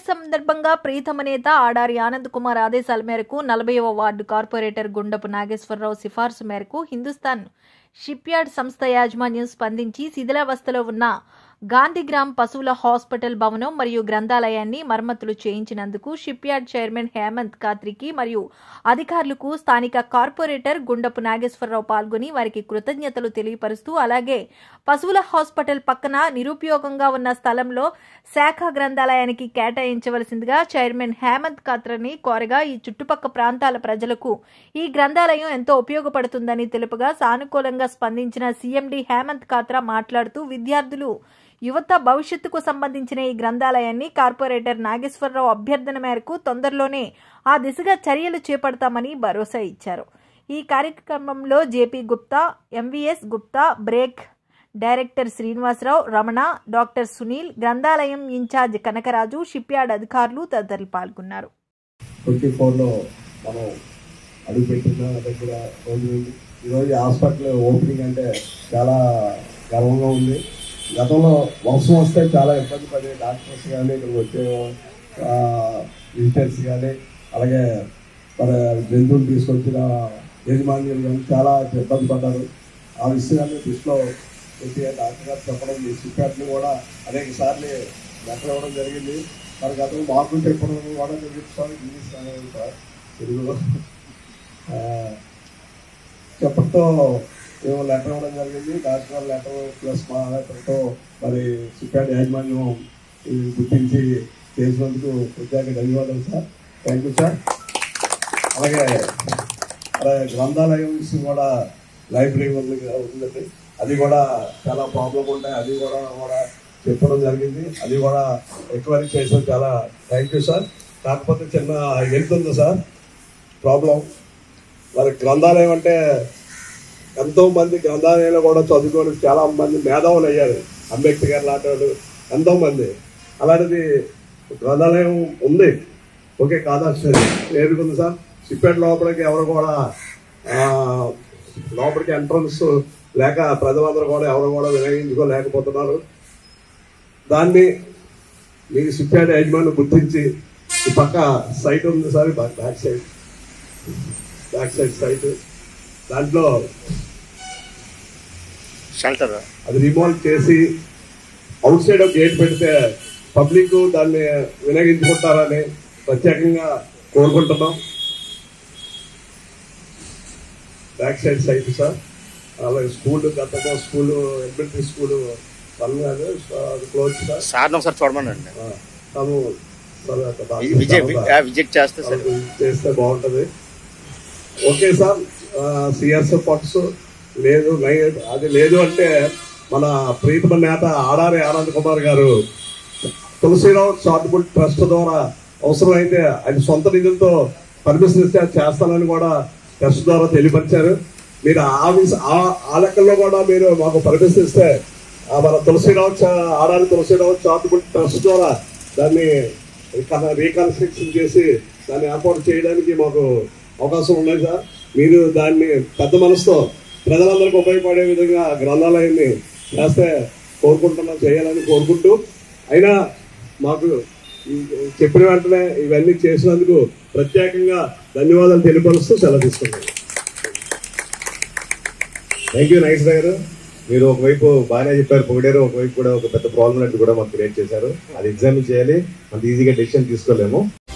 సందర్భంగా ప్రీతమ నేత ఆడారి ఆనంద్ కుమార్ ఆదేశాల మేరకు నలభైవ వార్డు కార్పొరేటర్ గుండపు నాగేశ్వరరావు సిఫార్సు మేరకు హిందుస్థాన్ షిప్యార్డ్ సంస్థ యాజమాన్యం స్పందించి శిథిలావస్థలో ఉన్న గాంధీగ్రామ్ పశువుల హాస్పిటల్ భవనం మరియు గ్రంథాలయాన్ని మరమ్మతులు చేయించినందుకు షిప్యార్డ్ చైర్మన్ హేమంత్ కాత్రికి మరియు అధికారులకు స్థానిక కార్పొరేటర్ గుండపు నాగేశ్వరరావు పాల్గొని వారికి కృతజ్ఞతలు తెలియపరుస్తూ అలాగే పశువుల హాస్పిటల్ పక్కన నిరుపయోగంగా ఉన్న స్థలంలో శాఖ గ్రంథాలయానికి కేటాయించవలసిందిగా చైర్మన్ హేమంత్ కాత్రని కోరగా ఈ చుట్టుపక్క ప్రాంతాల ప్రజలకు ఈ గ్రంథాలయం ఎంతో ఉపయోగపడుతుందని తెలుపగా సానుకూలంగా స్పందించిన సీఎండీ హేమంత్ కాత్రా మాట్లాడుతూ విద్యార్థులు యువత భవిష్యత్తుకు సంబంధించిన ఈ గ్రంథాలయాన్ని కార్పొరేటర్ నాగేశ్వరరావు అభ్యర్థన మేరకు తొందరలోనే ఆ దిశగా చర్యలు చేపడతామని భరోసా ఇచ్చారు ఈ కార్యక్రమంలో జేపీ గుప్తా ఎంవీఎస్ గుప్తా బ్రేక్ డైరెక్టర్ శ్రీనివాసరావు రమణ డాక్టర్ సునీల్ గ్రంథాలయం ఇన్ఛార్జ్ కనకరాజు షిప్యార్డ్ అధికారులు తదితరులు పాల్గొన్నారు ట్వంటీ ఫోర్లో మనం అడుగుపెట్టిన దగ్గర రోజు ఉంది ఈరోజు ఈ హాస్పిటల్ ఓపెనింగ్ అంటే చాలా గర్వంగా ఉంది గతంలో వర్షం వస్తే చాలా ఇబ్బంది పడే డాక్టర్స్ కానీ ఇక్కడికి వచ్చే విజిటర్స్ కానీ అలాగే మన జంతువులు తీసుకొచ్చిన యజమానులు కానీ చాలా ఇబ్బంది పడ్డారు ఆ విషయాన్ని దృష్టిలో పెట్టి డాక్టర్ గారు చెప్పడం ఈ సిప్పాట్ని కూడా అనేక సార్లు లెటర్ ఇవ్వడం జరిగింది మరి గతంలో మాకు చెప్పడం కూడా జరిగింది సార్ ఇంగ్లీష్ అనేది సార్ తెలుగులో ఆ, చెప్పడంతో మేము లెటర్ ఇవ్వడం జరిగింది డాక్టర్ గారు లెటర్ ప్లస్ మా లెటర్తో మరి సిప్పాట్ యాజమాన్యం ఇది గుర్తించి చేసినందుకు ప్రత్యేక ధన్యవాదాలు సార్ థ్యాంక్ యూ సార్ అలాగే అలాగే గ్రంథాలయం విషయం కూడా లైబ్రరీ ఉంది ఉందండి అది కూడా చాలా ప్రాబ్లం ఉంటాయి అది కూడా కూడా చెప్పడం జరిగింది అది కూడా ఎంక్వైరీ చేసాం చాలా థ్యాంక్ యూ సార్ కాకపోతే చిన్న హెల్త్ ఉంది సార్ ప్రాబ్లం మరి గ్రంథాలయం అంటే ఎంతో మంది గ్రంథాలయంలో కూడా చదువుకొని చాలా మంది మేధావులు అయ్యారు అంబేద్కర్ గారు లాంటి వాళ్ళు ఎంతో మంది అలాంటిది గ్రంథాలయం ఉంది ఓకే కాదా సరే ఏడుకుంది సార్ సిప్పెట్ లోపలికి ఎవరు కూడా ఆ, లోపలికి ఎంట్రన్స్ లేక ప్రజలందరూ కూడా ఎవరు కూడా వినియోగించుకోలేకపోతున్నారు దాన్ని మీకు సిప్పాడు యజమాని గుర్తించి ఈ పక్క సైట్ ఉంది సార్ ఈ back back side back side site దాంట్లో షెల్టర్ అది రిమోల్వ్ చేసి అవుట్ సైడ్ ఒక గేట్ పెడితే పబ్లిక్ దాన్ని వినియోగించుకుంటారని ప్రత్యేకంగా కోరుకుంటున్నాం బ్యాక్ సైడ్ సైట్ సార్ అలాగే స్కూల్ గతంలో స్కూల్ ఎలిమెంటరీ స్కూల్ వన్ కాదు అది క్లోజ్ సార్ సార్ని ఒకసారి చూడమనండి ఆ, తాము సార్ అక్కడ విజిట్ డాక్టర్ విజిట్ చేస్తే సరే అది చేస్తే బాగుంటది ఓకే సార్ సిఎస్ ఫండ్స్ లేదు నై- అది లేదు అంటే మన ప్రీతమ నేత ఆడారి ఆనంద్ కుమార్ గారు తులసిరావు చారిటబుల్ ట్రస్ట్ ద్వారా అవసరమైతే ఆయన సొంత నిధులతో పర్మిషన్ ఇస్తే అది చేస్తానని కూడా ట్రస్ట్ ద్వారా తెలియపరిచారు మీరు ఆ విష- ఆ- ఆ లెక్కల్లో కూడా మీరు మాకు పర్మిషన్ ఇస్తే ఆ మన తులసిరావు చా- ఆడారి తులసిరావు చారిటబుల్ ట్రస్ట్ ద్వారా దాన్ని రీకన్స్ట్రక్షన్ చేసి దాన్ని ఏర్పాటు చేయడానికి మాకు అవకాశం ఉన్నాయి సార్ మీరు దాన్ని పెద్ద మనసుతో ప్రజలందరికీ ఉపయోగపడే విధంగా గ్రంథాలయాన్ని చేస్తే కోరుకుంటున్నాం చేయాలని కోరుకుంటూ అయినా మాకు ఈ చెప్పిన వెంటనే ఇవన్నీ చేసినందుకు ప్రత్యేకంగా ధన్యవాదాలు తెలియపరుస్తూ సెలవు తీసుకున్నాను థ్యాంక్ యూ నైస్ గారు మీరు ఒకవైపు బాగానే చెప్పారు పొగిడారు ఒకవైపు కూడా ఒక పెద్ద ప్రాబ్లం అంటే కూడా మాకు క్రియేట్ చేశారు అది ఎగ్జామిన్ చేయాలి అంత ఈజీగా డెసిషన్ తీసుకోలేము